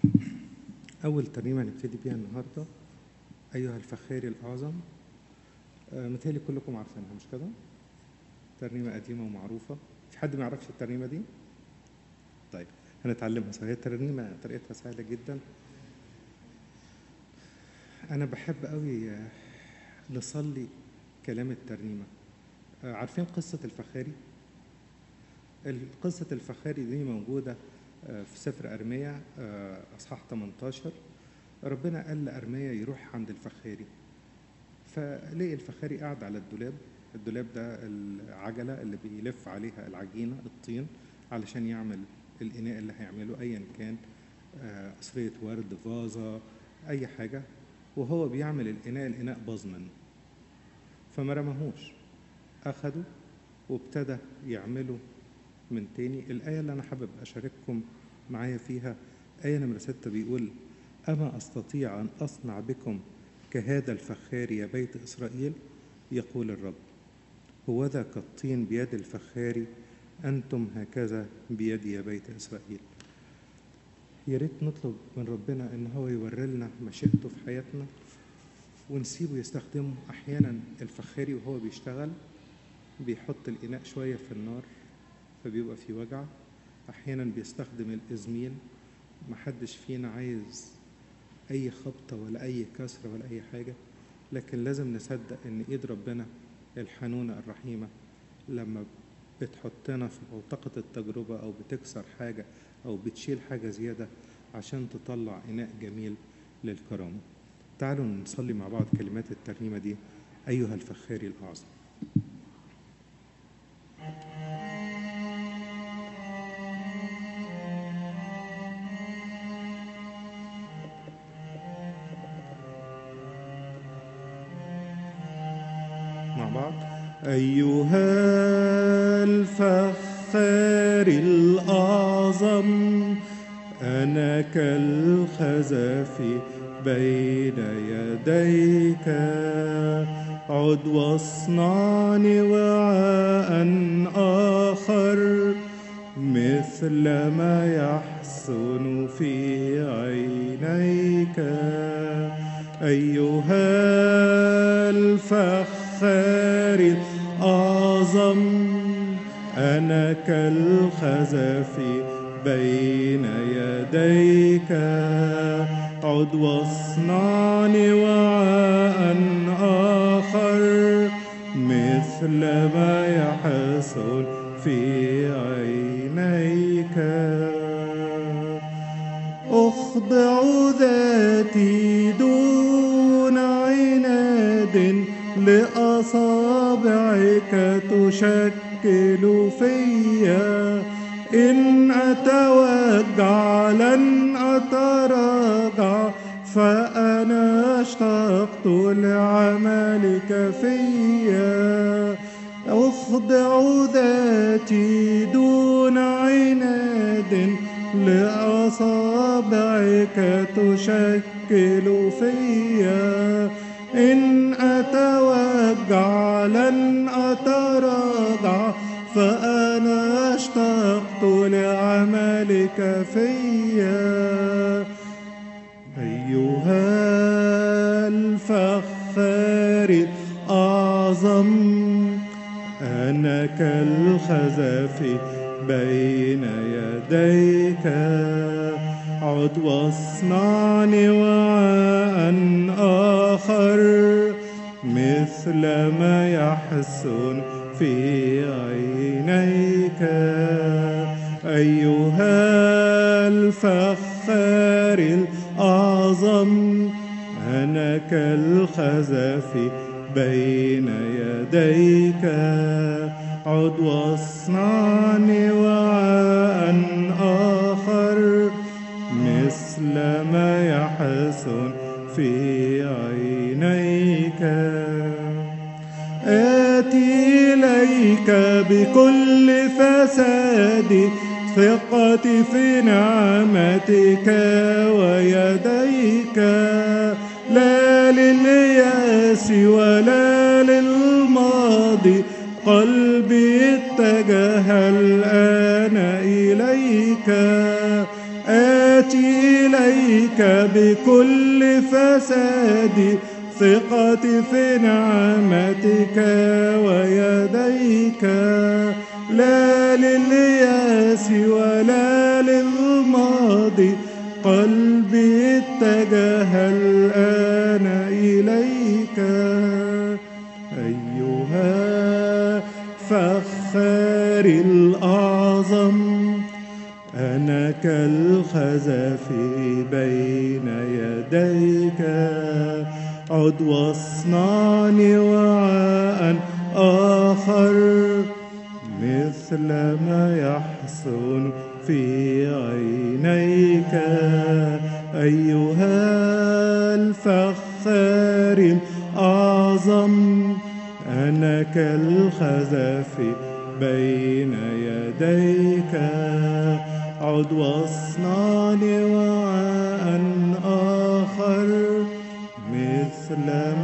أول ترنيمة هنبتدي بيها النهاردة أيها الفخاري الأعظم آه، متهيألي كلكم عارفينها مش كده؟ ترنيمة قديمة ومعروفة في حد ما يعرفش الترنيمة دي؟ طيب هنتعلمها سوا هي الترنيمة طريقتها سهلة جدا أنا بحب قوي آه، نصلي كلام الترنيمة آه، عارفين قصة الفخاري؟ قصة الفخاري دي موجودة آه، في سفر أرميا آه، أصحاح 18 ربنا قال لأرميا يروح عند الفخاري فلقي الفخاري قاعد على الدولاب الدولاب ده العجلة اللي بيلف عليها العجينة الطين علشان يعمل الإناء اللي هيعمله أيا كان آه، قصرية ورد فازة أي حاجة وهو بيعمل الإناء الإناء باظ منه فما رماهوش أخده وابتدى يعمله من تاني الآية اللي أنا حابب أشارككم معايا فيها آية نمرة ستة بيقول أما أستطيع أن أصنع بكم كهذا الفخار يا بيت إسرائيل يقول الرب هوذا كالطين بيد الفخار أنتم هكذا بيدي يا بيت إسرائيل يا ريت نطلب من ربنا إن هو يوري لنا مشيئته في حياتنا ونسيبه يستخدمه أحيانا الفخاري وهو بيشتغل بيحط الإناء شوية في النار فبيبقى في وجع أحيانا بيستخدم الإزميل محدش فينا عايز أي خبطة ولا أي كسرة ولا أي حاجة لكن لازم نصدق إن إيد ربنا الحنونة الرحيمة لما بتحطنا في بوتقة التجربة أو بتكسر حاجة أو بتشيل حاجة زيادة عشان تطلع إناء جميل للكرامة تعالوا نصلي مع بعض كلمات الترنيمة دي أيها الفخاري الأعظم مع بعض أيها الفخار الأعظم أنا كالخزف بين يديك عد واصنعني وعاء آخر مثل ما يحسن في عينيك أيها الفخار الأعظم أنا كالخزف بين يديك عد واصنعني وعاء آخر مثل ما يحسن في عينيك أخضع ذاتي دون عناد لأصابعك تشكل فيا إن أتوجع لن أتراجع فأنا اشتقت لعملك فيا أخضع ذاتي دون عناد لأصابعك تشكل فيا إن أتوجع لن أتراجع فأنا اشتقت لعملك فيا أيها الفخار الأعظم أنا كالخزف بين يديك عد واصنعني وعاء آخر مثل ما يحسن في عينيك أيها الفخار الأعظم أنا كالخزف بين يديك عد واصنعني وعاء آخر مثل ما يحسن في عينيك آتي إليك بكل فساد ثقتي في نعمتك ويديك لا للياس ولا للماضي قلبي اتجه الآن إليك آتي إليك إليك بكل فسادي ثقتي في نعمتك ويديك لا للياس ولا للماضي قلبي اتجه الآن إليك أيها فخار الأعظم أنا كالخزف بين يديك عد واصنعني وعاء آخر مثل ما يحسن في عينيك أيها الفخار الأعظم أنا كالخزف بين يديك عد واصنعني وعاء آخر مثل